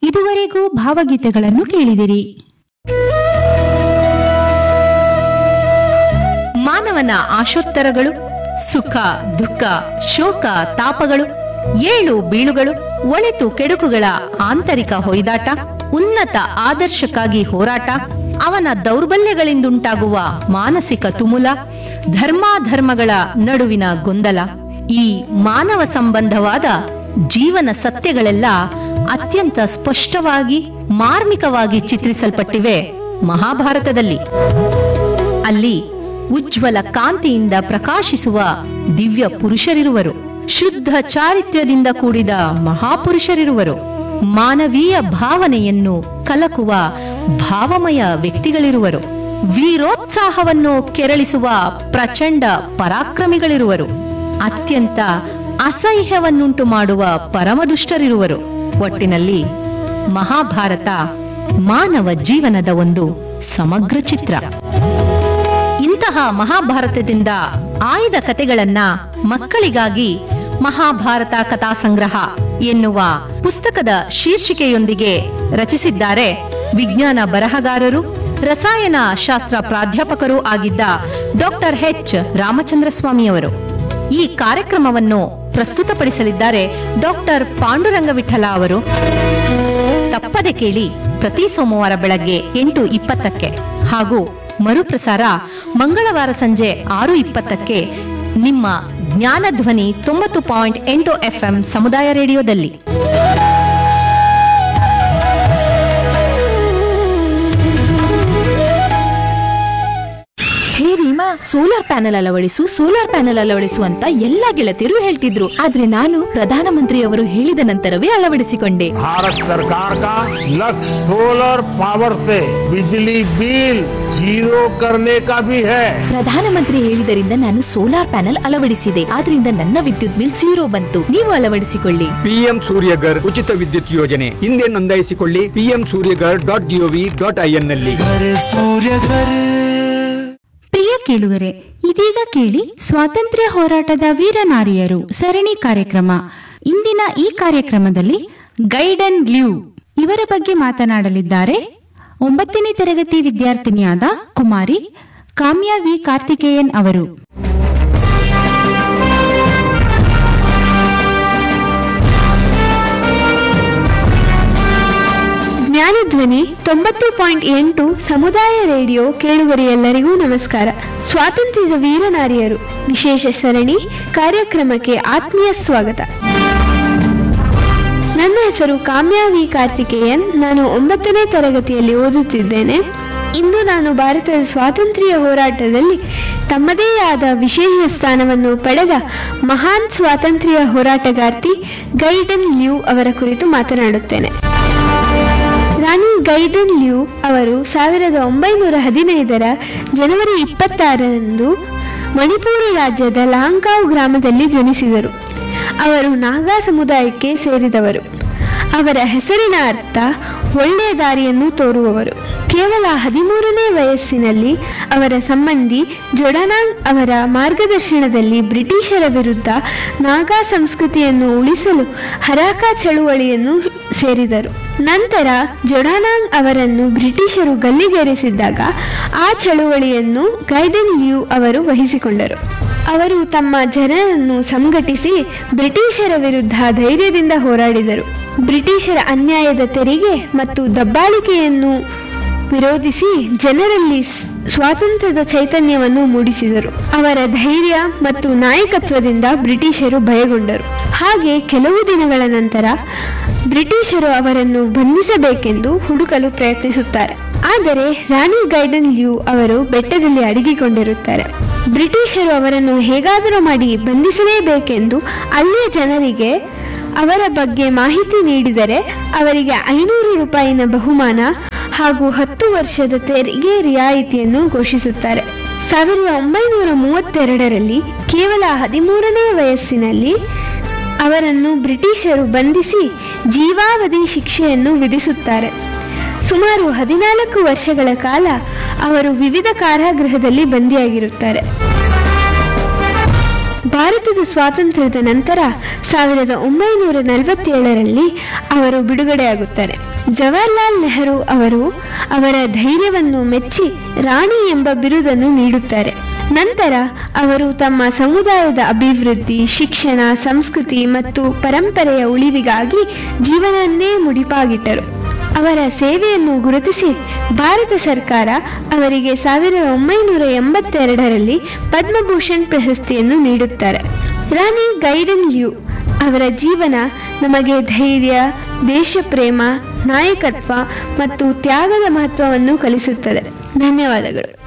ಇದುವರೆಗೂ ಭಾವಗೀತೆಗಳನ್ನು ಕೇಳಿದಿರಿ ಮಾನವನ ಆಶೋತ್ತರಗಳು ಸುಖ ದುಃಖ ಶೋಕ ತಾಪಗಳು ಏಳು ಬೀಳುಗಳು ಒಳಿತು ಕೆಡುಕುಗಳ ಆಂತರಿಕ ಹೊಯ್ದಾಟ ಉನ್ನತ ಆದರ್ಶಕ್ಕಾಗಿ ಹೋರಾಟ ಅವನ ದೌರ್ಬಲ್ಯಗಳಿಂದುಂಟಾಗುವ ಮಾನಸಿಕ ತುಮುಲ ಧರ್ಮಾಧರ್ಮಗಳ ನಡುವಿನ ಗೊಂದಲ ಈ ಮಾನವ ಸಂಬಂಧವಾದ ಜೀವನ ಸತ್ಯಗಳೆಲ್ಲ ಅತ್ಯಂತ ಸ್ಪಷ್ಟವಾಗಿ ಮಾರ್ಮಿಕವಾಗಿ ಚಿತ್ರಿಸಲ್ಪಟ್ಟಿವೆ ಮಹಾಭಾರತದಲ್ಲಿ ಅಲ್ಲಿ ಉಜ್ವಲ ಕಾಂತಿಯಿಂದ ಪ್ರಕಾಶಿಸುವ ದಿವ್ಯ ಪುರುಷರಿರುವರು ಶುದ್ಧ ಚಾರಿತ್ರ್ಯದಿಂದ ಕೂಡಿದ ಮಹಾಪುರುಷರಿರುವರು ಮಾನವೀಯ ಭಾವನೆಯನ್ನು ಕಲಕುವ ಭಾವಮಯ ವ್ಯಕ್ತಿಗಳಿರುವರು ವೀರೋತ್ಸಾಹವನ್ನು ಕೆರಳಿಸುವ ಪ್ರಚಂಡ ಪರಾಕ್ರಮಿಗಳಿರುವರು ಅತ್ಯಂತ ಅಸಹ್ಯವನ್ನುಂಟು ಮಾಡುವ ಪರಮದುಷ್ಟರಿರುವರು ಒಟ್ಟಿನಲ್ಲಿ ಮಹಾಭಾರತ ಮಾನವ ಜೀವನದ ಒಂದು ಸಮಗ್ರ ಚಿತ್ರ ಇಂತಹ ಮಹಾಭಾರತದಿಂದ ಆಯ್ದ ಕತೆಗಳನ್ನ ಮಕ್ಕಳಿಗಾಗಿ ಮಹಾಭಾರತ ಕಥಾ ಸಂಗ್ರಹ ಎನ್ನುವ ಪುಸ್ತಕದ ಶೀರ್ಷಿಕೆಯೊಂದಿಗೆ ರಚಿಸಿದ್ದಾರೆ ವಿಜ್ಞಾನ ಬರಹಗಾರರು ರಸಾಯನ ಶಾಸ್ತ್ರ ಪ್ರಾಧ್ಯಾಪಕರೂ ಆಗಿದ್ದ ಡಾಕ್ಟರ್ ಎಚ್ ರಾಮಚಂದ್ರ ಸ್ವಾಮಿಯವರು ಈ ಕಾರ್ಯಕ್ರಮವನ್ನು ಪ್ರಸ್ತುತಪಡಿಸಲಿದ್ದಾರೆ ಡಾಕ್ಟರ್ ಪಾಂಡುರಂಗ ವಿಠಲ ಅವರು ತಪ್ಪದೆ ಕೇಳಿ ಪ್ರತಿ ಸೋಮವಾರ ಬೆಳಗ್ಗೆ ಎಂಟು ಇಪ್ಪತ್ತಕ್ಕೆ ಹಾಗೂ ಮರುಪ್ರಸಾರ ಮಂಗಳವಾರ ಸಂಜೆ ಆರು ಇಪ್ಪತ್ತಕ್ಕೆ ನಿಮ್ಮ ಜ್ಞಾನಧ್ವನಿ ತೊಂಬತ್ತು ಪಾಯಿಂಟ್ ಎಂಟು ಎಫ್ಎಂ ಸಮುದಾಯ ರೇಡಿಯೋದಲ್ಲಿ ಹೇ ರೀಮಾ ಸೋಲಾರ್ ಪ್ಯಾನೆಲ್ ಅಳವಡಿಸು ಸೋಲಾರ್ ಪ್ಯಾನೆಲ್ ಅಳವಡಿಸು ಅಂತ ಎಲ್ಲಾ ಗೆಳತಿಯರು ಹೇಳ್ತಿದ್ರು ಆದ್ರೆ ನಾನು ಪ್ರಧಾನಮಂತ್ರಿಯವರು ಹೇಳಿದ ನಂತರವೇ ಅಳವಡಿಸಿಕೊಂಡೆ भारत सरकार का लक्ष्य सोलर पावर से बिजली बिल जीरो करने का भी है ಪ್ರಧಾನಮಂತ್ರಿ ಹೇಳಿದರಿಂದ ನಾನು ಸೋಲಾರ್ ಪ್ಯಾನೆಲ್ ಅಳವಡಿಸಿದೆ ಆದ್ರಿಂದ ನನ್ನ ವಿದ್ಯುತ್ ಬಿಲ್ ಝೀರೋ ಬಂತು ನೀವು ಅಳವಡಿಸಿಕೊಳ್ಳಿ ಪಿಎಂ ಸೂರ್ಯಗರ್ ಉಚಿತ ವಿದ್ಯುತ್ ಯೋಜನೆ ಹಿಂದೆ ನೋಂದಾಯಿಸಿಕೊಳ್ಳಿ PM Suryaghar dot gov dot in ನಲ್ಲಿ ಪ್ರಿಯ ಕೇಳುಗರೆ ಇದೀಗ ಕೇಳಿ ಸ್ವಾತಂತ್ರ್ಯ ಹೋರಾಟದ ವೀರನಾರಿಯರು ಸರಣಿ ಕಾರ್ಯಕ್ರಮ ಇಂದಿನ ಈ ಕಾರ್ಯಕ್ರಮದಲ್ಲಿ ಗೈಡನ್ ಗ್ಲೂ ಇವರ ಬಗ್ಗೆ ಮಾತನಾಡಲಿದ್ದಾರೆ ಒಂಬತ್ತನೇ ತರಗತಿ ವಿದ್ಯಾರ್ಥಿನಿಯಾದ ಕುಮಾರಿ ಕಾಮ್ಯ ವಿ ಕಾರ್ತಿಕೇಯನ್ ಅವರು ಜ್ಞಾನಧ್ವನಿ ತೊಂಬತ್ತು ಪಾಯಿಂಟ್ ಎಂಟು ಸಮುದಾಯ ರೇಡಿಯೋ ಕೇಳುಗರಿಗೆಲ್ಲರಿಗೂ ನಮಸ್ಕಾರ ಸ್ವಾತಂತ್ರ್ಯದ ವೀರನಾರಿಯರು ವಿಶೇಷ ಸರಣಿ ಕಾರ್ಯಕ್ರಮಕ್ಕೆ ಆತ್ಮೀಯ ಸ್ವಾಗತ ನನ್ನ ಹೆಸರು ಕಾಮ್ಯ ವಿ ಕಾರ್ತಿಕೇಯನ್ ನಾನು ಒಂಬತ್ತನೇ ತರಗತಿಯಲ್ಲಿ ಓದುತ್ತಿದ್ದೇನೆ ಇಂದು ನಾನು ಭಾರತದ ಸ್ವಾತಂತ್ರ್ಯ ಹೋರಾಟದಲ್ಲಿ ತಮ್ಮದೇ ಆದ ವಿಶೇಷ ಸ್ಥಾನವನ್ನು ಪಡೆದ ಮಹಾನ್ ಸ್ವಾತಂತ್ರ್ಯ ಹೋರಾಟಗಾರ್ತಿ ಗೈಡನ್ ಲ್ಯೂ ಅವರ ಕುರಿತು ಮಾತನಾಡುತ್ತೇನೆ ರಾಣಿ ಗೈಡನ್ ಲ್ಯೂ ಅವರು ಸಾವಿರದ ಒಂಬೈನೂರ ಹದಿನೈದರ ಜನವರಿ ಇಪ್ಪತ್ತಾರರಂದು ಮಣಿಪುರ ರಾಜ್ಯದ ಲಾಂಕಾವ್ ಗ್ರಾಮದಲ್ಲಿ ಜನಿಸಿದರು ಅವರು ನಾಗಾ ಸಮುದಾಯಕ್ಕೆ ಸೇರಿದವರು ಅವರ ಹೆಸರಿನ ಅರ್ಥ ಒಳ್ಳೆಯ ದಾರಿಯನ್ನು ತೋರುವವರು ಕೇವಲ ಹದಿಮೂರನೇ ವಯಸ್ಸಿನಲ್ಲಿ ಅವರ ಸಂಬಂಧಿ ಜೊಡನಾಂಗ್ ಅವರ ಮಾರ್ಗದರ್ಶನದಲ್ಲಿ ಬ್ರಿಟಿಷರ ವಿರುದ್ಧ ನಾಗಾ ಸಂಸ್ಕೃತಿಯನ್ನು ಉಳಿಸಲು ಹರಾಕ ಚಳುವಳಿಯನ್ನು ಸೇರಿದರು ನಂತರ ಜೊಡಾನಾಂಗ್ ಅವರನ್ನು ಬ್ರಿಟಿಷರು ಗಲ್ಲಿಗೇರಿಸಿದ್ದಾಗ ಆ ಚಳುವಳಿಯನ್ನು ಗೈಡನ್ ಲ್ಯೂ ಅವರು ವಹಿಸಿಕೊಂಡರು ಅವರು ತಮ್ಮ ಜನರನ್ನು ಸಂಘಟಿಸಿ ಬ್ರಿಟಿಷರ ವಿರುದ್ಧ ಧೈರ್ಯದಿಂದ ಹೋರಾಡಿದರು ಬ್ರಿಟಿಷರ ಅನ್ಯಾಯದ ತೆರಿಗೆ ಮತ್ತು ದಬ್ಬಾಳಿಕೆಯನ್ನು ವಿರೋಧಿಸಿ ಜನರಲ್ಲಿ ಸ್- ಸ್ವಾತಂತ್ರ್ಯದ ಚೈತನ್ಯವನ್ನು ಮೂಡಿಸಿದರು ಅವರ ಧೈರ್ಯ ಮತ್ತು ನಾಯಕತ್ವದಿಂದ ಬ್ರಿಟಿಷರು ಭಯಗೊಂಡರು ಹಾಗೆ ಕೆಲವು ದಿನಗಳ ನಂತರ ಬ್ರಿಟಿಷರು ಅವರನ್ನು ಬಂಧಿಸಬೇಕೆಂದು ಹುಡುಕಲು ಪ್ರಯತ್ನಿಸುತ್ತಾರೆ ಆದರೆ ರಾಣಿ ಗೈಡನ್ ಲ್ಯೂ ಅವರು ಬೆಟ್ಟದಲ್ಲಿ ಅಡಗಿಕೊಂಡಿರುತ್ತಾರೆ ಬ್ರಿಟಿಷರು ಅವರನ್ನು ಹೇಗಾದರೂ ಮಾಡಿ ಬಂಧಿಸಲೇಬೇಕೆಂದು ಅಲ್ಲಿಯ ಜನರಿಗೆ ಅವರ ಬಗ್ಗೆ ಮಾಹಿತಿ ನೀಡಿದರೆ ಅವರಿಗೆ ಐನೂರು ರೂಪಾಯಿನ ಬಹುಮಾನ ಹಾಗೂ ಹತ್ತು ವರ್ಷದ ತೆರಿಗೆ ರಿಯಾಯಿತಿಯನ್ನು ಘೋಷಿಸುತ್ತಾರೆ ಸಾವಿರದ ಒಂಬೈನೂರ ಮೂವತ್ತೆರಡರಲ್ಲಿ ಕೇವಲ ಹದಿಮೂರನೇ ವಯಸ್ಸಿನಲ್ಲಿ ಅವರನ್ನು ಬ್ರಿಟಿಷರು ಬಂಧಿಸಿ ಜೀವಾವಧಿ ಶಿಕ್ಷೆಯನ್ನು ವಿಧಿಸುತ್ತಾರೆ ಸುಮಾರು ಹದಿನಾಲ್ಕು ವರ್ಷಗಳ ಕಾಲ ಅವರು ವಿವಿಧ ಕಾರಾಗೃಹದಲ್ಲಿ ಬಂದಿಯಾಗಿರುತ್ತಾರೆ ಭಾರತದ ಸ್ವಾತಂತ್ರ್ಯದ ನಂತರ ಸಾವಿರದ ಒಂಬೈನೂರ ನಲವತ್ತೇಳರಲ್ಲಿ ಅವರು ಬಿಡುಗಡೆಯಾಗುತ್ತಾರೆ ಜವಾಹರ್ಲಾಲ್ ನೆಹರು ಅವರು ಅವರ ಧೈರ್ಯವನ್ನು ಮೆಚ್ಚಿ ರಾಣಿ ಎಂಬ ಬಿರುದನ್ನು ನೀಡುತ್ತಾರೆ ನಂತರ ಅವರು ತಮ್ಮ ಸಮುದಾಯದ ಅಭಿವೃದ್ಧಿ ಶಿಕ್ಷಣ ಸಂಸ್ಕೃತಿ ಮತ್ತು ಪರಂಪರೆಯ ಉಳಿವಿಗಾಗಿ ಜೀವನನ್ನೇ ಮುಡಿಪಾಗಿಟ್ಟರು ಅವರ ಸೇವೆಯನ್ನು ಗುರುತಿಸಿ ಭಾರತ ಸರ್ಕಾರ ಅವರಿಗೆ ಸಾವಿರದ ಒಂಬೈನೂರ ಎಂಬತ್ತೆರಡರಲ್ಲಿ ಪದ್ಮಭೂಷಣ್ ಪ್ರಶಸ್ತಿಯನ್ನು ನೀಡುತ್ತಾರೆ ರಾಣಿ ಗೈಡನ್ ಲ್ಯೂ ಅವರ ಜೀವನ ನಮಗೆ ಧೈರ್ಯ ದೇಶಪ್ರೇಮ ನಾಯಕತ್ವ ಮತ್ತು ತ್ಯಾಗದ ಮಹತ್ವವನ್ನು ಕಲಿಸುತ್ತದೆ ಧನ್ಯವಾದಗಳು